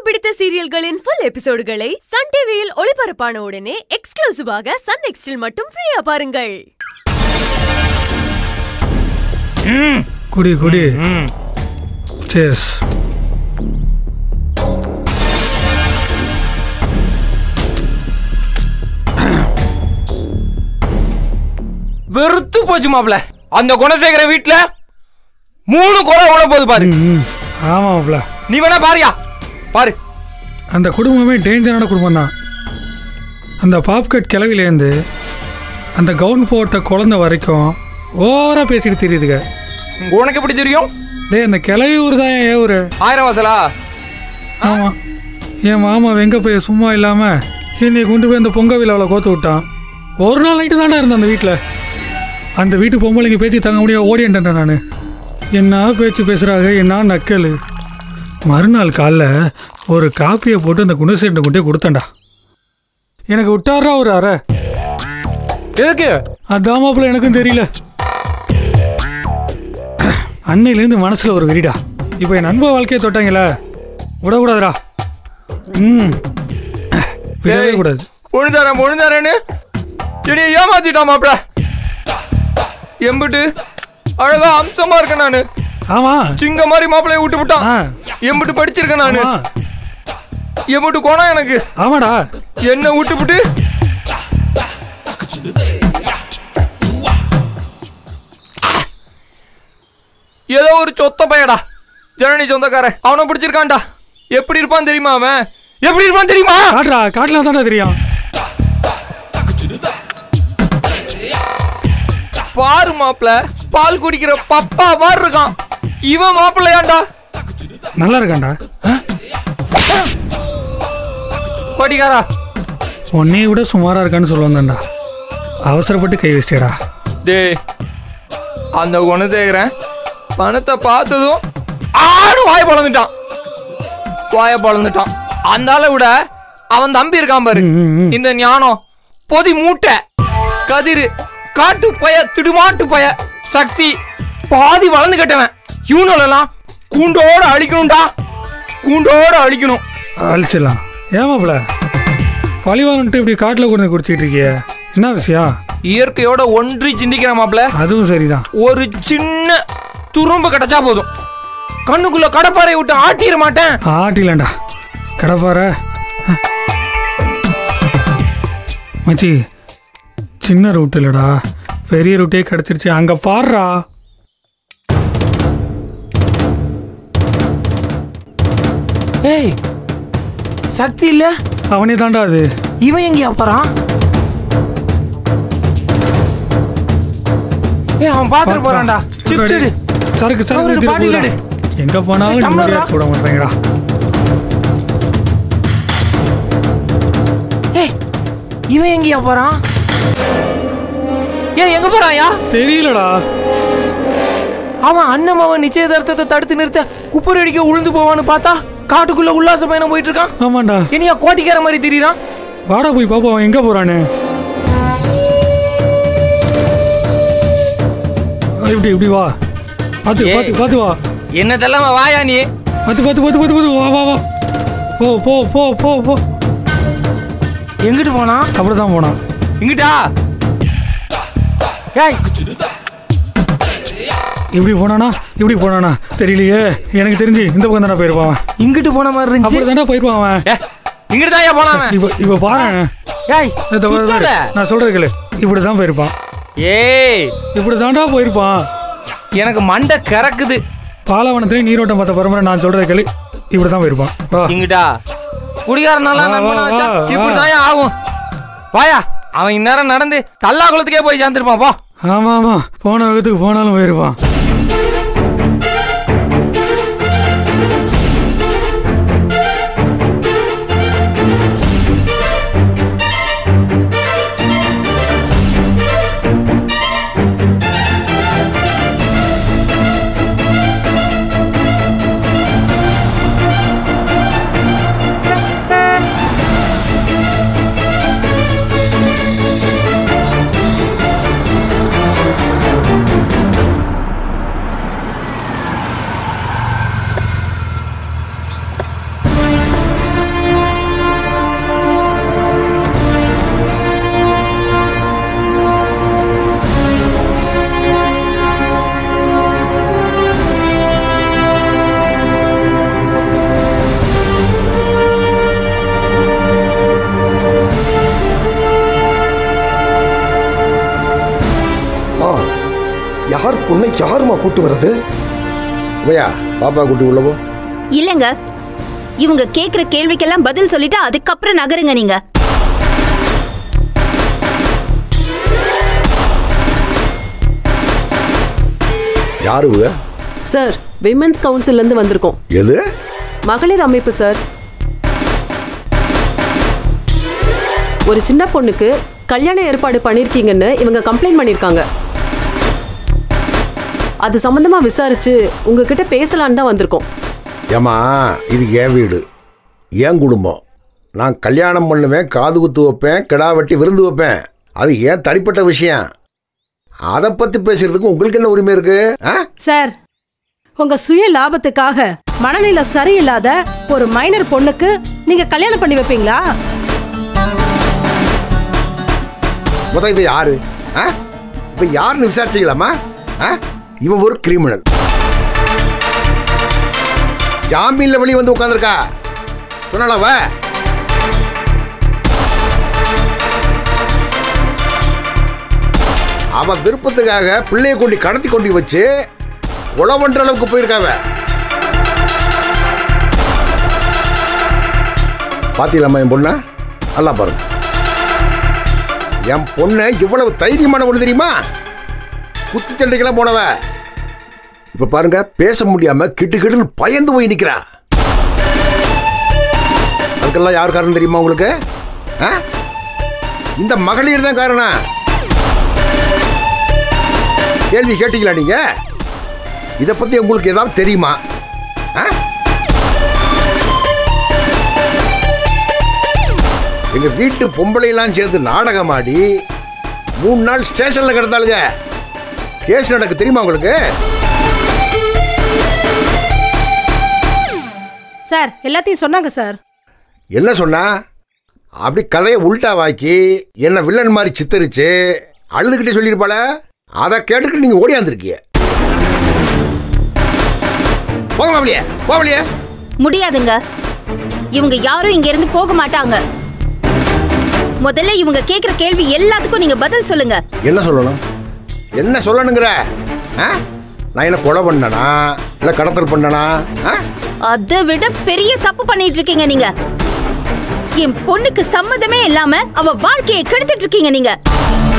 பிடித்த சீரியல்களின் full எபிசோடுகளை Sun டிவியில் ஒளிபரப்பான உடனே எக்ஸ்க்ளூசிவாக சன் நெக்ஸ்டில் மட்டும் ஃப்ரீயா பாருங்கள் குடி குடி சேஸ் வெறுத்து போச்சு மாப்ள அந்த குணசேகர வீட்ல மூணு கொலை உள்ள போகுது பாரு ம் ஆமாம்ல நீ வேணா பாரியா பாரு அந்த குடும்பமே டேஞ்சரான குடும்பம் தான் அந்த பாப்கட் கிளவிலேருந்து அந்த கவுன் போட்ட குழந்தை வரைக்கும் ஓவராக பேசிட்டு தெரியுதுங்க உனக்கு எப்படி தெரியும் டேய் அந்த கிளவி ஊர் தான் ஏன் ஊர் ஆயிரம் வாசலா ஆமாம் என் மாமா வெங்க போய் சும்மா இல்லாமல் என்னை கொண்டு போய் அந்த பொங்க விழாவில் கோத்து விட்டான் ஒரு நாள் நைட்டு தானே இருந்தேன் அந்த வீட்டில் அந்த வீட்டு பொம்பளைங்க பேச்சு தங்க முடியாது ஓடிட்டேன் நான் என்ன பேச்சு பேசுகிறாங்க என்ன நக்கல் மறுநாள் காலைல ஒரு காப்பியை போட்டு அந்த குணசேட்டை கொண்டே கொடுத்தேன்டா எனக்கு விட்டாரா ஒரு அறை எதுக்கு அதான் மாப்பிள்ள எனக்கும் தெரியல அன்னையிலேருந்து மனசில் ஒரு வெறிடா இப்போ என் நண்ப வாழ்க்கையை தொட்டாங்களே விடக்கூடாதுடா ம் விடவே ஏய். கூடாது பொழுதாரன் பொழுதாரன்னு என்னைய ஏமாத்திட்டான் மாப்ள எம்பிட்டு அழகா அம்சமா இருக்கேன் நானு ஆமாம் சிங்க மாதிரி மாப்பிளைய விட்டு விட்டான் ஆ எம்பிட்டு படிச்சிருக்கேன் நானு ஆமா எம்பிட்டு கோணம் எனக்கு ஆமாடா என்ன விட்டு விட்டு ஏதோ ஒரு சொத்த பையடா ஜனனி சொந்தக்காரன் அவனை பிடிச்சிருக்கான்டா எப்படி இருப்பான் தெரியுமா அவன் எப்படி இருப்பான் தெரியுமா காட்டுறா காட்டலாம் தானே தெரியும் பாரு மாப்பிள பால் குடிக்கிற பப்பா மாதிரி இருக்கான் இவன் மாப்பிள்ளையாண்டா நல்லா இருக்கான்டா ஆ? கோட்டிக்காரா உன்னைய விட சுமாராக இருக்கான்னு சொல்ல வந்தேன்டா அவசரப்பட்டு கை வச்சிட்டேடா டேய் அந்த குணசேகரன் பணத்தை பார்த்ததும் ஆடு வாய பழந்துட்டான் வாய பழந்துட்டான் அந்த ஆளை விட அவன் தம்பி இருக்கான் பாரு ம், ம், ம். இந்த ஞானம் பொதி மூட்டை கதிரு காட்டு பய திடுமாட்டு பய சக்தி பாதி வளர்ந்து கட்டவன் இவனெல்லாம் கூண்டோட அழிக்கணும்டா கூண்டோட அழிக்கணும் அழிச்சிடலாம் ஏமாப்ல பழிவான்ட்டு இப்படி காட்டில் கொண்டு வந்து குடிச்சிட்டு இருக்கிய என்ன விஷயம் இயற்கையோட ஒன்றி சிந்திக்கிற மாப்ள அதுவும் சரிதான் ஒரு சின்ன துரும்பு கிடைச்சா போதும் கண்ணுக்குள்ள கடப்பாறை விட்டு ஆட்டிட மாட்டேன் ஆட்டிலண்டா கடப்பார மச்சி சின்ன ரூட் இல்லடா பெரிய ரூட்டே கிடச்சிருச்சு அங்கே பாடுறா ஏய் சக்தி இல்ல அவனே தாண்டா அது இவன் எங்க அப்புறம் ஏய் அவன் பாத்துட்டு போறான்டா சிப்ஸ் எடு சரக்கு சரக்கு அவரு எடுத்துட்டு பாட்டில் போகுதுடா. எடு. எங்க போனாலும் ஏய், டம்ளர் நிம்மதியா டா. போட மாட்டேங்கடா ஏய் இவன் எங்கயா போறான் ஏய் எங்க போறான்யா தெரியலடா அவன் அண்ணன் அவன் நிச்சயதார்த்தத்தை தடுத்து நிறுத்த குப்பர் அடிக்க உளுந்து போவான்னு பார்த்தா காட்டுக்குள்ள உல்லாச பயணம் போயிட்டு இருக்கான் ஆமாண்டா என்னையா கோட்டிக்கார மாதிரி திரியறான் வாடா போய் பாப்போம் அவன் எங்க போறானு ஆ, இப்படி இப்படி வா பார்த்து ஏய். பார்த்து பார்த்து வா என்னதெல்லாம் வாயா நீ பார்த்து பார்த்து பார்த்து பார்த்து பார்த்து வா வா வா போ போ போ போ போ எங்கிட்டு போனா அப்படிதான் போனான் இங்கிட்டா ஏய் இப்படி போனானா இப்படி போனானா தெரியலையே எனக்கு தெரிஞ்சு இந்த பக்கம் தானே போயிருப்பான் அவன். இங்கிட்டு போன மாதிரி அப்படி இருந்துச்சு தானே போயிருப்பான் அவன் ஏ இங்கிட்டு தான் போனான் அவன். இப்ப இப்ப பாரு ஏய் சுத்தாத. நான் சொல்றது கேளு இப்படி தான் போயிருப்பான் ஏய் இப்படி தாண்டா போயிருப்பான் எனக்கு மண்டை கறக்குது பாலவனத்திலே நீரோட்டம் பார்த்த பரம்பரை நான் சொல்றது கேளு இப்படி தான் போயிருப்பான் வா இங்கிட்டா குடிகாரனால வா, நண்பனா வா, வச்சா வா, இப்படி வா. தான் ஆகும் வாயா அவன் இந்நேரம் நடந்து தல்லா குளத்துக்கே போய் சேர்ந்துருப்பான் போ ஆமா ஆமா போன விதத்துக்கு போனாலும் போயிருப்பான் யாருமா கூட்டு வர்றது உமையா பாப்பா குட்டி உள்ளவோ இல்லங்க இவங்க கேக்குற கேள்விக்கெல்லாம் பதில் சொல்லிட்டு அதுக்கப்புறம் நகருங்க நீங்க யாரு இவங்க? சார் விமென்ஸ் கவுன்சில்ல இருந்து வந்திருக்கோம் எது மகளிர் அமைப்பு சார் ஒரு சின்ன பொண்ணுக்கு கல்யாண ஏற்பாடு பண்ணிருக்கீங்கன்னு இவங்க கம்ப்ளைண்ட் பண்ணிருக்காங்க அது சம்பந்தமா விசாரிச்சு உங்ககிட்ட பேசலான்னு தான் வந்திருக்கோம் ஏமா இது என் வீடு என் குடும்பம் நான் கல்யாணம் பண்ணுவேன் காது குத்து வைப்பேன் கிடா வெட்டி விருந்து வைப்பேன் அது ஏன் தனிப்பட்ட விஷயம் அதை பற்றி பேசுறதுக்கு உங்களுக்கு என்ன உரிமை இருக்கு ஆ சார் உங்க சுய லாபத்துக்காக மனநிலை சரியில்லாத ஒரு மைனர் பொண்ணுக்கு நீங்க கல்யாணம் பண்ணி வைப்பீங்களா முதல் இவ யாரு ஆ இப்போ யாருன்னு விசாரிச்சிக்கலாமா ஆ இவன் ஒரு கிரிமினல் ஜாமீன்ல வெளியே வந்து உட்காந்துருக்கா சொன்னாலவ அவ விருப்பத்துக்காக பிள்ளைய கொண்டு கடத்தி கொண்டு வச்சு கொலை பண்ற அளவுக்கு போயிருக்காவ பாத்தீங்களாம்மா என் பொண்ண நல்லா பாருங்க என் பொண்ணு இவ்வளவு தைரியமான ஒண்ணு தெரியுமா குத்துச்சண்டைக்கெல்லாம் போனவ இப்ப பாருங்க பேச முடியாம கிட்டு கிட்டுன்னு பயந்து போய் நிக்கிறா அதுக்கெல்லாம் யார் காரணம் தெரியுமா உங்களுக்கு ஆ? இந்த மகளிர் தான் காரணம் கேள்வி கேட்டீங்களா நீங்க இதை பத்தி உங்களுக்கு ஏதாவது தெரியுமா ஆ? எங்க வீட்டு பொம்பளையெல்லாம் சேர்ந்து நாடகம் ஆடி மூணு நாள் ஸ்டேஷன்ல கிடந்தாளுங்க கேஸ் நடக்கு தெரியுமா உங்களுக்கு சார் எல்லாத்தையும் சொன்னாங்க சார் என்ன சொன்னா அப்படி கதையை உல்டாவாக்கி என்ன வில்லன் மாதிரி சித்தரிச்சு அழுதுகிட்டே சொல்லியிருப்பாள அதை கேட்டுக்கிட்டு நீங்க ஓடியாந்துருக்கீங்க போங்க மாவளியே போவலியே முடியாதுங்க இவங்க யாரும் இங்க இருந்து போக மாட்டாங்க முதல்ல இவங்க கேக்குற கேள்வி எல்லாத்துக்கும் நீங்க பதில் சொல்லுங்க என்ன சொல்லணும் என்ன சொல்லணுங்கிற ஆ? நான் என்ன கொலை பண்ணனா இல்லை கடத்தல் பண்ணனா ஆ? அதை விட பெரிய தப்பு பண்ணிட்டு இருக்கீங்க நீங்க என் பொண்ணுக்கு சம்மதமே இல்லாம அவ வாழ்க்கையை கெடுத்துட்டு இருக்கீங்க நீங்க